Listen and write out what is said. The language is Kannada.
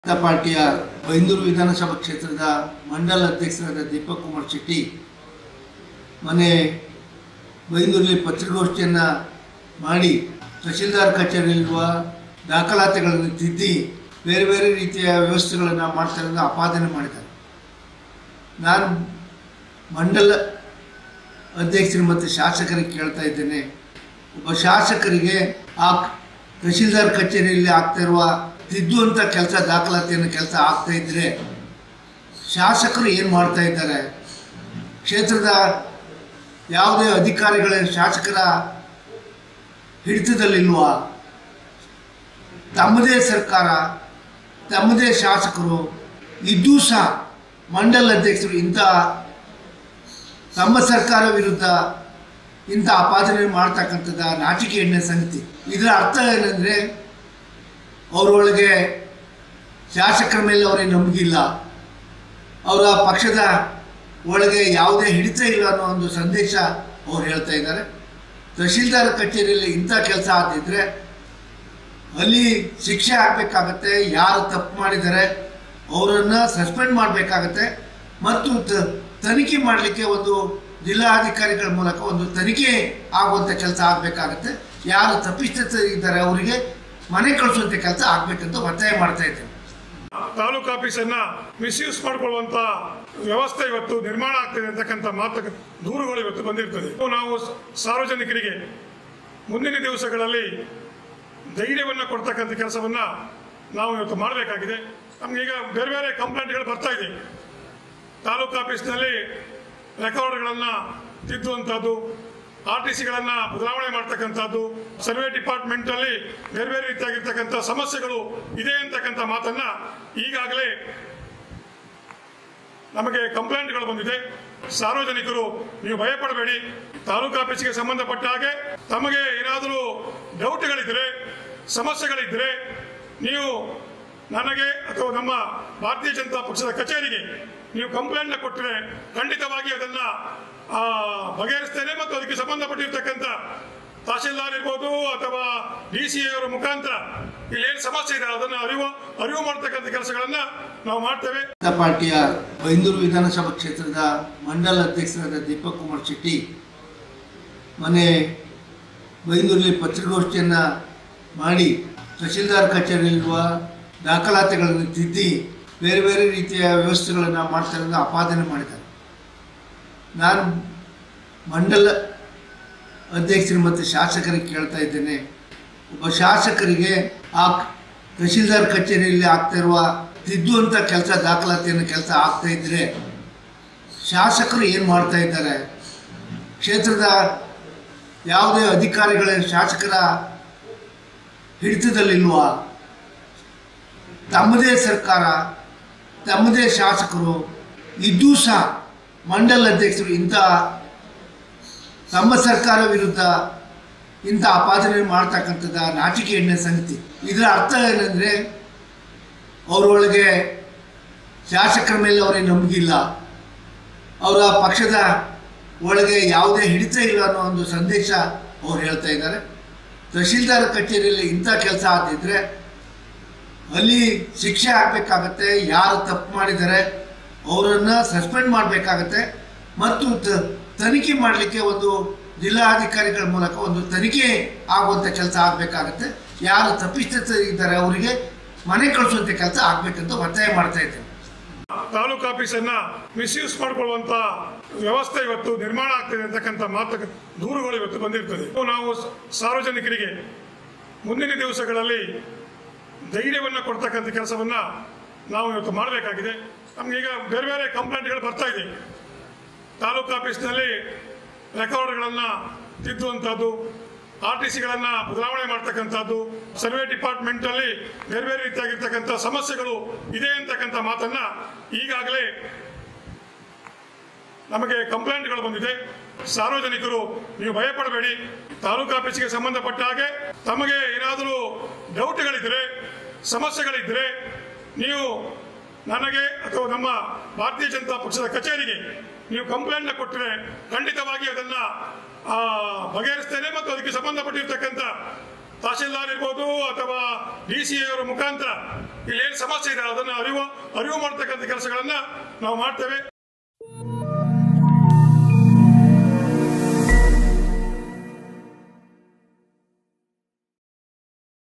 ಜನತಾ ಪಾರ್ಟಿಯ ಬೈಂದೂರು ವಿಧಾನಸಭಾ ಕ್ಷೇತ್ರದ ಮಂಡಲ ಅಧ್ಯಕ್ಷರಾದ ದೀಪಕ್ ಕುಮಾರ್ ಶೆಟ್ಟಿ ಮೊನ್ನೆ ಬೈಂದೂರಲ್ಲಿ ಪತ್ರಿಕಾಗೋಷ್ಠಿಯನ್ನು ಮಾಡಿ ತಹಶೀಲ್ದಾರ್ ಕಚೇರಿಯಲ್ಲಿರುವ ದಾಖಲಾತಿಗಳನ್ನು ತಿದ್ದಿ ಬೇರೆ ಬೇರೆ ರೀತಿಯ ವ್ಯವಸ್ಥೆಗಳನ್ನು ಮಾಡ್ತಾರೆ ಎಂದು ಆಪಾದನೆ ಮಾಡಿದ್ದಾರೆ ನಾನು ಮಂಡಲ ಅಧ್ಯಕ್ಷರು ಮತ್ತು ಶಾಸಕರಿಗೆ ಕೇಳ್ತಾ ಇದ್ದೇನೆ ಒಬ್ಬ ಶಾಸಕರಿಗೆ ಆ ತಹಶೀಲ್ದಾರ್ ಕಚೇರಿಯಲ್ಲಿ ಆಗ್ತಾ ಇರುವ ತಿದ್ದುವಂಥ ಕೆಲಸ ದಾಖಲಾತಿಯನ್ನು ಕೆಲಸ ಆಗ್ತಾ ಇದ್ದರೆ ಶಾಸಕರು ಏನು ಮಾಡ್ತಾ ಇದ್ದಾರೆ ಕ್ಷೇತ್ರದ ಯಾವುದೇ ಅಧಿಕಾರಿಗಳ ಶಾಸಕರ ಹಿಡಿತದಲ್ಲಿಲ್ವಾ ತಮ್ಮದೇ ಸರ್ಕಾರ ತಮ್ಮದೇ ಶಾಸಕರು ಇದ್ದೂ ಸಹ ಮಂಡಲ ಅಧ್ಯಕ್ಷರು ಇಂಥ ತಮ್ಮ ಸರ್ಕಾರ ವಿರುದ್ಧ ಇಂಥ ಆಪಾದನೆ ಮಾಡ್ತಕ್ಕಂಥದ್ದು ನಾಚಿಕೆ ಎಣ್ಣೆ ಸಂಗತಿ ಇದರ ಅರ್ಥ ಏನಂದರೆ ಅವರೊಳಗೆ ಶಾಸಕರ ಮೇಲೆ ಅವರಿಗೆ ನಂಬಿಕೆ ಇಲ್ಲ ಅವರ ಪಕ್ಷದ ಒಳಗೆ ಯಾವುದೇ ಹಿಡಿತ ಇಲ್ಲ ಅನ್ನೋ ಒಂದು ಸಂದೇಶ ಅವ್ರು ಹೇಳ್ತಾ ಇದ್ದಾರೆ ತಹಶೀಲ್ದಾರ್ ಕಚೇರಿಯಲ್ಲಿ ಇಂಥ ಕೆಲಸ ಆದಿದ್ರೆ ಅಲ್ಲಿ ಶಿಕ್ಷೆ ಆಗಬೇಕಾಗತ್ತೆ ಯಾರು ತಪ್ಪು ಮಾಡಿದ್ದಾರೆ ಅವರನ್ನು ಸಸ್ಪೆಂಡ್ ಮಾಡಬೇಕಾಗತ್ತೆ ಮತ್ತು ತ- ತನಿಖೆ ಮಾಡಲಿಕ್ಕೆ ಒಂದು ಜಿಲ್ಲಾಧಿಕಾರಿಗಳ ಮೂಲಕ ಒಂದು ತನಿಖೆ ಆಗುವಂಥ ಕೆಲಸ ಆಗಬೇಕಾಗತ್ತೆ ಯಾರು ತಪ್ಪಿಸ್ತ ಇದ್ದಾರೆ ಅವರಿಗೆ ಮನೆ ಕಳಿಸುವಂಥ ಕೆಲಸ ಆಗಬೇಕಂತ ಒತ್ತಾಯ ಮಾಡ್ತಾ ಇದ್ದೇನೆ ತಾಲೂಕು ಆಫೀಸನ್ನ ಮಿಸ್ಯೂಸ್ ಮಾಡಿಕೊಳ್ಳುವಂತ ವ್ಯವಸ್ಥೆ ಇವತ್ತು ನಿರ್ಮಾಣ ಆಗ್ತಿದೆ ಅಂತಕ್ಕಂಥ ಮಾತು ದೂರುಗಳು ಇವತ್ತು ಬಂದಿರ್ತದೆ ನಾವು ಸಾರ್ವಜನಿಕರಿಗೆ ಮುಂದಿನ ದಿವಸಗಳಲ್ಲಿ ಧೈರ್ಯವನ್ನು ಕೊಡ್ತಕ್ಕಂಥ ಕೆಲಸವನ್ನ ನಾವು ಇವತ್ತು ಮಾಡಬೇಕಾಗಿದೆ ನಮ್ಗೀಗ ಬೇರೆ ಬೇರೆ ಕಂಪ್ಲೇಂಟ್ಗಳು ಬರ್ತಾ ಇದೆ ತಾಲೂಕು ಆಫೀಸ್ನಲ್ಲಿ ರೆಕಾರ್ಡ್ಗಳನ್ನು ತಿದ್ದುವಂಥದ್ದು ಆರ್ ಟಿ ಸಿಗಳನ್ನು ಬದಲಾವಣೆ ಮಾಡ್ತಕ್ಕಂಥದ್ದು ಸರ್ವೆ ಡಿಪಾರ್ಟ್ಮೆಂಟಲ್ಲಿ ಬೇರೆ ಬೇರೆ ರೀತಿಯಾಗಿರ್ತಕ್ಕಂಥ ಸಮಸ್ಯೆಗಳು ಇದೆ ಅಂತಕ್ಕಂಥ ಮಾತನ್ನ ಈಗಾಗಲೇ ನಮಗೆ ಕಂಪ್ಲೇಂಟ್ಗಳು ಬಂದಿದೆ ಸಾರ್ವಜನಿಕರು ನೀವು ಭಯಪಡಬೇಡಿ ತಾಲೂಕು ಆಫೀಸಿಗೆ ಸಂಬಂಧಪಟ್ಟ ಹಾಗೆ ತಮಗೆ ಏನಾದರೂ ಡೌಟ್ಗಳಿದ್ರೆ ಸಮಸ್ಯೆಗಳಿದ್ರೆ ನೀವು ನನಗೆ ಅಥವಾ ನಮ್ಮ ಭಾರತೀಯ ಜನತಾ ಪಕ್ಷದ ಕಚೇರಿಗೆ ನೀವು ಕಂಪ್ಲೇಂಟ್ ಕೊಟ್ಟರೆ ಖಂಡಿತವಾಗಿ ಅದನ್ನ ಆ, ಬಗೆಹರಿಸ್ತೇನೆ ಮತ್ತು ಅದಕ್ಕೆ ಸಂಬಂಧಪಟ್ಟಿರ್ತಕ್ಕಂಥ ತಹಶೀಲ್ದಾರ್ ಇರ್ಬೋದು ಅಥವಾ ಡಿ ಸಿ ಅವರ ಮುಖಾಂತರ ಇಲ್ಲಿ ಏನು ಸಮಸ್ಯೆ ಇದೆ ಅದನ್ನು ಅರಿವು ಅರಿವು ಮಾಡ್ತಕ್ಕಂಥ ಕೆಲಸಗಳನ್ನ ನಾವು ಮಾಡ್ತೇವೆ ಜನತಾ ಪಾರ್ಟಿಯ ಬೈಂದೂರು ವಿಧಾನಸಭಾ ಕ್ಷೇತ್ರದ ಮಂಡಲ ಅಧ್ಯಕ್ಷರಾದ ದೀಪಕ್ ಕುಮಾರ್ ಶೆಟ್ಟಿ ಮೊನ್ನೆ ಬೈಂದೂರಲ್ಲಿ ಪತ್ರಿಕಾಗೋಷ್ಠಿಯನ್ನು ಮಾಡಿ ತಹಶೀಲ್ದಾರ್ ಕಚೇರಿಯಲ್ಲಿರುವ ದಾಖಲಾತಿಗಳನ್ನು ತಿದ್ದಿ ಬೇರೆ ಬೇರೆ ರೀತಿಯ ವ್ಯವಸ್ಥೆಗಳನ್ನು ಮಾಡ್ತಾರೆ ಎಂದು ಆಪಾದನೆ ಮಾಡಿದ್ದಾರೆ ನಾನು ಮಂಡಲ ಅಧ್ಯಕ್ಷರು ಮತ್ತು ಶಾಸಕರಿಗೆ ಕೇಳ್ತಾ ಇದ್ದೇನೆ ಒಬ್ಬ ಶಾಸಕರಿಗೆ ಆ ತಹಶೀಲ್ದಾರ್ ಕಚೇರಿಯಲ್ಲಿ ಆಗ್ತಾ ಇರುವ ತಿದ್ದುವಂಥ ಕೆಲಸ ದಾಖಲಾತಿಯನ್ನು ಕೆಲಸ ಆಗ್ತಾ ಇದ್ದರೆ ಶಾಸಕರು ಏನು ಮಾಡ್ತಾ ಇದ್ದಾರೆ ಕ್ಷೇತ್ರದ ಯಾವುದೇ ಅಧಿಕಾರಿಗಳ ಶಾಸಕರ ಹಿಡಿತದಲ್ಲಿಲ್ವಾ ತಮ್ಮದೇ ಸರ್ಕಾರ ತಮ್ಮದೇ ಶಾಸಕರು ಇದ್ದೂ ಸಹ ಮಂಡಲ ಅಧ್ಯಕ್ಷರು ಇಂಥ ತಮ್ಮ ಸರ್ಕಾರ ವಿರುದ್ಧ ಇಂಥ ಆಪಾದನೆ ಮಾಡ್ತಕ್ಕಂಥದ್ದು ನಾಚಿಕೆ ಎಣ್ಣೆ ಸಂಗತಿ ಇದರ ಅರ್ಥ ಏನಂದರೆ ಅವರೊಳಗೆ ಶಾಸಕರ ಮೇಲೆ ಅವರಿಗೆ ನಂಬಿಕೆ ಇಲ್ಲ ಅವರ ಪಕ್ಷದ ಒಳಗೆ ಯಾವುದೇ ಹಿಡಿತ ಇಲ್ಲ ಅನ್ನೋ ಒಂದು ಸಂದೇಶ ಅವ್ರು ಹೇಳ್ತಾ ಇದ್ದಾರೆ ತಹಶೀಲ್ದಾರ್ ಕಚೇರಿಯಲ್ಲಿ ಇಂಥ ಕೆಲಸ ಆದಿದ್ರೆ ಅಲ್ಲಿ ಶಿಕ್ಷೆ ಆಗಬೇಕಾಗತ್ತೆ ಯಾರು ತಪ್ಪು ಮಾಡಿದ್ದಾರೆ ಅವರನ್ನು ಸಸ್ಪೆಂಡ್ ಮಾಡಬೇಕಾಗತ್ತೆ ಮತ್ತು ತ- ತನಿಖೆ ಮಾಡಲಿಕ್ಕೆ ಒಂದು ಜಿಲ್ಲಾಧಿಕಾರಿಗಳ ಮೂಲಕ ಒಂದು ತನಿಖೆ ಆಗುವಂಥ ಕೆಲಸ ಆಗಬೇಕಾಗತ್ತೆ ಯಾರು ತಪ್ಪಿಸ್ತ ಇದ್ದಾರೆ ಅವರಿಗೆ ಮನೆ ಕಳಿಸುವಂಥ ಕೆಲಸ ಆಗಬೇಕಂತ ಒತ್ತಾಯ ಮಾಡ್ತಾ ಇದ್ದೇನೆ ತಾಲೂಕು ಆಫೀಸನ್ನ ಮಿಸ್ಯೂಸ್ ಮಾಡಿಕೊಳ್ಳುವಂತ ವ್ಯವಸ್ಥೆ ಇವತ್ತು ನಿರ್ಮಾಣ ಆಗ್ತಿದೆ ಅಂತಕ್ಕಂಥ ಮಾತು ದೂರುಗಳು ಇವತ್ತು ಬಂದಿರ್ತದೆ ನಾವು ಸಾರ್ವಜನಿಕರಿಗೆ ಮುಂದಿನ ದಿವಸಗಳಲ್ಲಿ ಧೈರ್ಯವನ್ನು ಕೊಡ್ತಕ್ಕಂಥ ಕೆಲಸವನ್ನ ನಾವು ಇವತ್ತು ಮಾಡಬೇಕಾಗಿದೆ ನಮ್ಗೀಗ ಬೇರೆ ಬೇರೆ ಕಂಪ್ಲೇಂಟ್ಗಳು ಬರ್ತಾ ಇದೆ ತಾಲೂಕು ಆಫೀಸ್ನಲ್ಲಿ ರೆಕಾರ್ಡ್ಗಳನ್ನು ತಿದ್ದುವಂಥದ್ದು ಆರ್ ಟಿ ಸಿಗಳನ್ನು ಬದಲಾವಣೆ ಮಾಡ್ತಕ್ಕಂಥದ್ದು ಸರ್ವೆ ಡಿಪಾರ್ಟ್ಮೆಂಟಲ್ಲಿ ಬೇರೆ ಬೇರೆ ರೀತಿಯಾಗಿರ್ತಕ್ಕಂಥ ಸಮಸ್ಯೆಗಳು ಇದೆ ಅಂತಕ್ಕಂಥ ಮಾತನ್ನ ಈಗಾಗಲೇ ನಮಗೆ ಕಂಪ್ಲೇಂಟ್ಗಳು ಬಂದಿದೆ ಸಾರ್ವಜನಿಕರು ನೀವು ಭಯಪಡಬೇಡಿ ತಾಲೂಕು ಆಫೀಸಿಗೆ ಸಂಬಂಧಪಟ್ಟ ಹಾಗೆ ತಮಗೆ ಏನಾದರೂ ಡೌಟ್ಗಳಿದ್ರೆ ಸಮಸ್ಯೆಗಳಿದ್ರೆ ನೀವು ನನಗೆ ಅಥವಾ ನಮ್ಮ ಭಾರತೀಯ ಜನತಾ ಪಕ್ಷದ ಕಚೇರಿಗೆ ನೀವು ಕಂಪ್ಲೇಂಟ್ ಕೊಟ್ಟರೆ ಖಂಡಿತವಾಗಿ ಅದನ್ನ ಆ, ಬಗೆಹರಿಸ್ತೇನೆ ಮತ್ತು ಅದಕ್ಕೆ ಸಂಬಂಧಪಟ್ಟಿರ್ತಕ್ಕಂಥ ತಹಶೀಲ್ದಾರ್ ಇರ್ಬೋದು ಅಥವಾ ಡಿ ಸಿ ಅವರ ಮುಖಾಂತರ ಇಲ್ಲಿ ಏನು ಸಮಸ್ಯೆ ಇದೆ ಅದನ್ನು ಅರಿವು ಅರಿವು ಮಾಡ್ತಕ್ಕಂಥ ಕೆಲಸಗಳನ್ನ ನಾವು ಮಾಡ್ತೇವೆ